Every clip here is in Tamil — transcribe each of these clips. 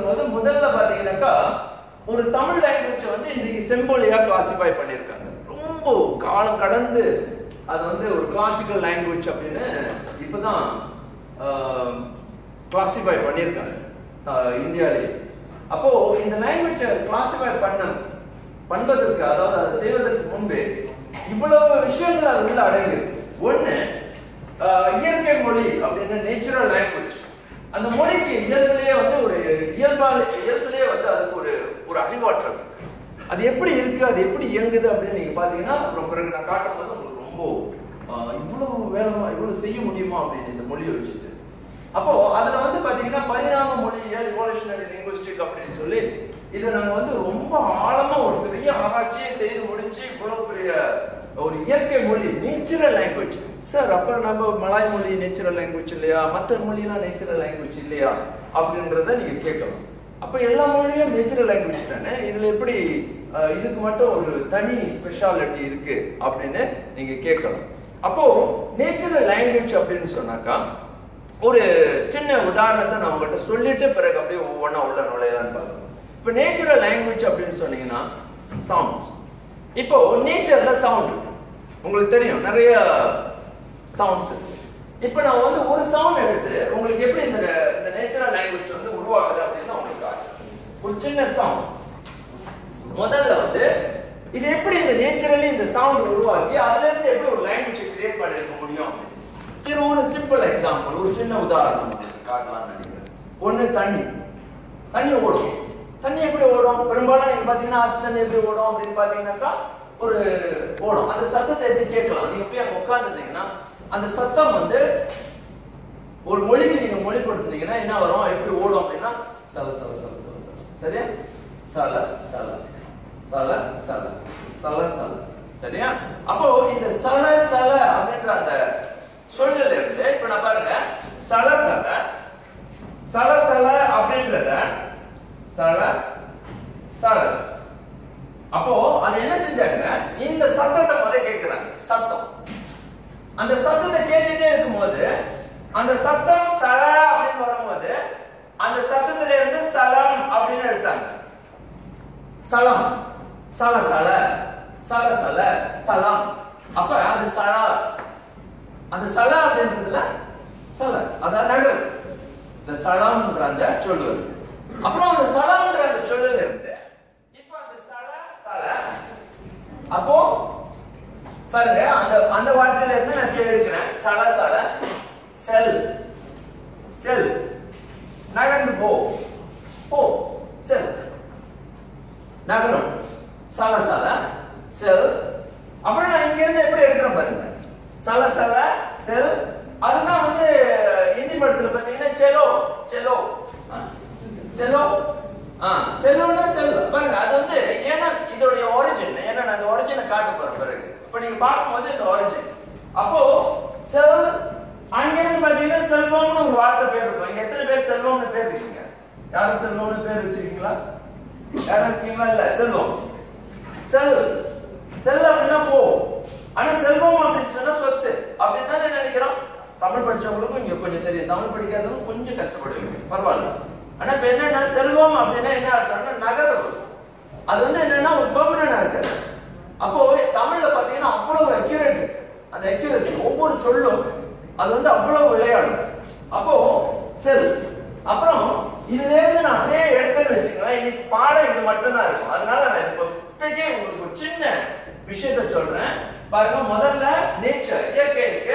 போகும்போது முதல்ல பாத்தீங்கன்னாக்கா ஒரு தமிழ் லாங்குவேஜை வந்து இன்னைக்கு செம்பொழியா கிளாசிஃபை பண்ணியிருக்காங்க ரொம்ப காலம் கடந்து அது வந்து ஒரு கிளாசிக்கல் லாங்குவேஜ் அப்படின்னு இப்பதான் கிளாசிஃபை பண்ணியிருக்காங்க ஆஹ் இந்தியாவிலே அப்போ இந்த லாங்குவேஜை கிளாசிஃபை பண்ண பண்பதற்கு அதாவது அதை செய்வதற்கு முன்பே இவ்வளவு விஷயங்கள் அது உள்ள அடங்கியிருக்கு ஒண்ணு ஆஹ் இயற்கை மொழி அப்படின்னா நேச்சுரல் லாங்குவேஜ் அந்த மொழிக்கு இயல்பிலேயே வந்து ஒரு இயல்பால இயல்பிலேயே வந்து அதுக்கு ஒரு ஒரு அறிவாற்றல் இருக்கு. அது எப்படி இருக்கு அது எப்படி இயங்குது அப்படின்னு நீங்க பாத்தீங்கன்னா அப்புறம் பிறகு நான் காட்டும் போது உங்களுக்கு ரொம்ப ஆஹ் இவ்வளவு வேலைமா இவ்வளவு செய்ய முடியுமா அப்படின்னு இந்த மொழியை வச்சுட்டு அப்போ அதுல வந்து பாத்தீங்கன்னா பரிணாம மொழியியல் இவோல்யூஷனரி லிங்குவிஸ்டிக் அப்படின்னு சொல்லி இதை நாங்க வந்து ரொம்ப ஆழமா ஒரு பெரிய ஆராய்ச்சியை செய்து முடிச்சு இவ்வளவு பெரிய ஒரு இயற்கை மொழி நேச்சுரல் லாங்குவேஜ் சார் அப்ப நம்ம மலாய் மொழி நேச்சுரல் லாங்குவேஜ் இல்லையா மற்ற மொழியெல்லாம் நேச்சுரல் லாங்குவேஜ் இல்லையா அப்படின்றத நீங்க கேட்கலாம் அப்ப எல்லா மொழியும் நேச்சுரல் லாங்குவேஜ் தானே இதுல எப்படி அஹ், இதுக்கு மட்டும் ஒரு தனி ஸ்பெஷாலிட்டி இருக்கு அப்படின்னு நீங்க கேட்கலாம் அப்போ நேச்சுரல் லாங்குவேஜ் அப்படின்னு சொன்னாக்கா ஒரு சின்ன உதாரணத்தை நான் உங்ககிட்ட சொல்லிட்டு பிறகு அப்படியே ஒவ்வொன்றா உள்ள நுழையலான்னு பார்க்கலாம் இப்போ நேச்சுரல் லாங்குவேஜ் அப்படின்னு சொன்னீங்கன்னா சவுண்ட்ஸ் இப்போ நேச்சர்ல சவுண்ட் உங்களுக்கு தெரியும் நிறைய சவுண்ட்ஸ் இருக்கு இப்போ நான் வந்து ஒரு சவுண்ட் எடுத்து உங்களுக்கு எப்படி இந்த இந்த நேச்சுரல் லாங்குவேஜ் வந்து உருவாகுது அப்படின்னு நான் உங்களுக்கு காட்டுறேன். ஒரு சின்ன சவுண்ட் முதல்ல வந்து இது எப்படி இந்த நேச்சுரலி இந்த சவுண்ட் உருவாக்கி அதுல இருந்து எப்படி ஒரு லாங்குவேஜ் கிரியேட் பண்ணிருக்க முடியும் சரி ஒரு சிம்பிள் எக்ஸாம்பிள் ஒரு சின்ன உதாரணம் உங்களுக்கு காட்டலாம்னு நினைக்கிறேன் ஒண்ணு தண்ணி தண்ணி ஓடும் தண்ணி எப்படி ஓடும் பெரும்பாலும் நீங்க பாத்தீங்கன்னா ஆற்று தண்ணி எப்படி ஓடும் அப்படின்னு பாத்தீங்கன்னாக்கா ஒரு ஓடும் அந்த சத்தத்தை எப்படி கேட்கலாம் நீங்க போய் அங்க உட்காந்துட்டீங்கன்னா அந்த சத்தம் வந்து ஒரு மொழிக்கு நீங்க மொழிப்படுத்துனீங்கன்னா என்ன வரும் எப்படி ஓடும் அப்படின்னா சல சல சல சல சல சரியா சல சல சல சல சல சல சரியா அப்போ இந்த சல சல அப்படின்ற அந்த சொல்லுல இருந்து இப்ப நான் பாருங்க சல சல சல சல அப்படின்றத சல சல அப்போ அது என்ன செஞ்சாங்க இந்த சத்தத்தை முதல்ல கேட்கிறாங்க சத்தம் அந்த சத்தத்தை கேட்டுட்டே இருக்கும்போது அந்த சத்தம் சல அப்படின்னு வரும்போது அந்த சத்தத்துல இருந்து சலம் அப்படின்னு எடுத்தாங்க சலம் சல சல சல சல சலம் அப்ப அது சல அந்த சல அப்படின்றதுல சல அதான் நகரு இந்த சலம்ன்ற அந்த சொல்லு வருது அப்புறம் அந்த சலம்ன்ற அந்த சொல்லுல இருந்து இப்ப அந்த சல சல அப்போ பாருங்க அந்த அந்த வார்த்தையில இருந்து நான் கீழே எடுக்கிறேன் சல சல செல் செல் நகர்ந்து போ போ செல் நகரம் சல சல செல் அப்புறம் நான் இங்க இருந்து எப்படி எடுக்கிறேன் பாருங்க சல சல செல் அதுதான் வந்து ஹிந்தி படத்துல பாத்தீங்கன்னா செலோ செலோ செலோ ஆ செல்லோன்னா செல் பாருங்க அது வந்து ஏன்னா இதோடைய ஒரிஜின் ஏன்னா நான் அந்த ஒரிஜினை காட்ட போறேன் பிறகு இப்போ நீங்க பார்க்கும்போது இந்த ஒரிஜின் அப்போ செல் அங்கிருந்து பாத்தீங்கன்னா செல்வம்னு ஒரு வார்த்தை பேர் இருக்கும் இங்க எத்தனை பேர் செல்வம்னு பேர் இருக்கீங்க யாரும் செல்வம்னு பேர் வச்சிருக்கீங்களா யாரும் இருக்கீங்களா இல்ல செல்வம் செல் செல் அப்படின்னா போ ஆனா செல்வம் அப்படின்னு சொன்னா சொத்து அப்படின்னு தானே நினைக்கிறோம் தமிழ் படிச்சவங்களுக்கும் இங்க கொஞ்சம் தெரியும் தமிழ் படிக்காதவங்க கொஞ்சம் கஷ்டப்படுவீங்க பரவாயில்ல ஆனா இப்ப என்னன்னா செல்வம் அப்படின்னா என்ன அர்த்தம்னா நகரம் அது வந்து என்னன்னா ஒரு பெர்மனண்டா இருக்காது அப்போ தமிழ்ல பாத்தீங்கன்னா அவ்வளவு அக்யூரேட் அந்த அக்யூரசி ஒவ்வொரு சொல்லும் அது வந்து அவ்வளவு விளையாடும் அப்போ செல் அப்புறம் இதுல இருந்து நான் அப்படியே எடுத்தேன்னு வச்சுக்கலாம் இன்னைக்கு பாடம் இது மட்டும் தான் இருக்கும் அதனால நான் இப்போ இப்போக்கே உங்களுக்கு ஒரு சின்ன விஷயத்த சொல்றேன் பாருங்க முதல்ல நேச்சர் இயற்கை இருக்கு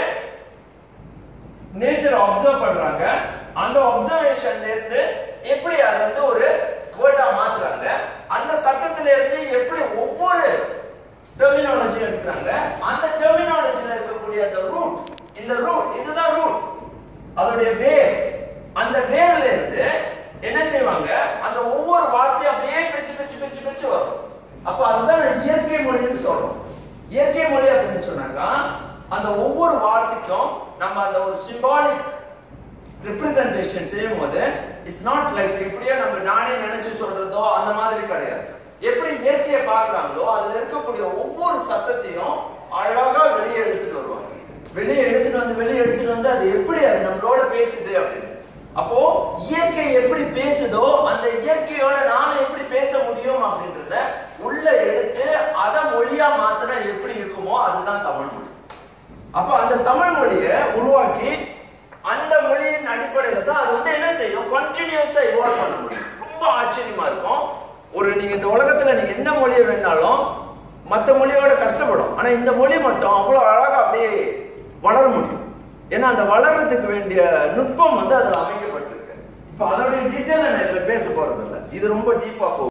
நேச்சரை அப்சர்வ் பண்றாங்க அந்த அப்சர்வேஷன்ல இருந்து எப்படி அது வந்து ஒரு வேர்டா மாத்துறாங்க அந்த சட்டத்துல இருந்து எப்படி ஒவ்வொரு டெர்மினாலஜி எடுக்கிறாங்க அந்த டெர்மினாலஜில இருக்கக்கூடிய அந்த ரூட் இந்த ரூட் இதுதான் ரூட் அதோடைய வேர் அந்த வேர்ல இருந்து என்ன செய்வாங்க அந்த ஒவ்வொரு வார்த்தையும் அப்படியே பிரிச்சு பிரிச்சு பிரிச்சு பிரிச்சு வரும் அப்ப அதுதான் நான் இயற்கை மொழின்னு சொல்றோம் இயற்கை மொழி அப்படின்னு சொன்னாக்கா அந்த ஒவ்வொரு வார்த்தைக்கும் நம்ம அந்த ஒரு சிம்பாலிக் ரிப்ரசன்டேஷன் செய்யும் போது இட்ஸ் நாட் லைக் இப்படியே நம்ம நானே நினைச்சு சொல்றதோ அந்த மாதிரி கிடையாது எப்படி இயற்கையை பார்க்கறாங்களோ அதுல இருக்கக்கூடிய ஒவ்வொரு சத்தத்தையும் அழகா வெளியே எடுத்துட்டு வருவாங்க வெளியே எடுத்துட்டு வந்து வெளியே எடுத்துட்டு வந்து அது எப்படி அது நம்மளோட பேசுது அப்படின்னு அப்போ இயற்கை எப்படி பேசுதோ அந்த இயற்கையோட நாம எப்படி பேச முடியும் அப்படின்றத உள்ள எடுத்து அதை மொழியா மாத்தினா எப்படி இருக்குமோ அதுதான் தமிழ் மொழி அப்ப அந்த தமிழ் மொழியை உருவாக்கி அந்த மொழியின் அடிப்படையில தான் அது வந்து என்ன செய்யும் கண்டினியூஸா இவால்வ் பண்ண முடியும் ரொம்ப ஆச்சரியமா இருக்கும் ஒரு நீங்க இந்த உலகத்துல நீங்க என்ன மொழியை வேணாலும் மற்ற மொழியோட கஷ்டப்படும் ஆனா இந்த மொழி மட்டும் அவ்வளவு அழகா அப்படியே வளர முடியும் ஏன்னா அந்த வளர்றதுக்கு வேண்டிய நுட்பம் வந்து அதுல அமைக்கப்பட்டிருக்கு இப்ப அதோடைய டீட்டெயில் நான் இதுல பேச போறது இல்லை இது ரொம்ப டீப்பா போகும்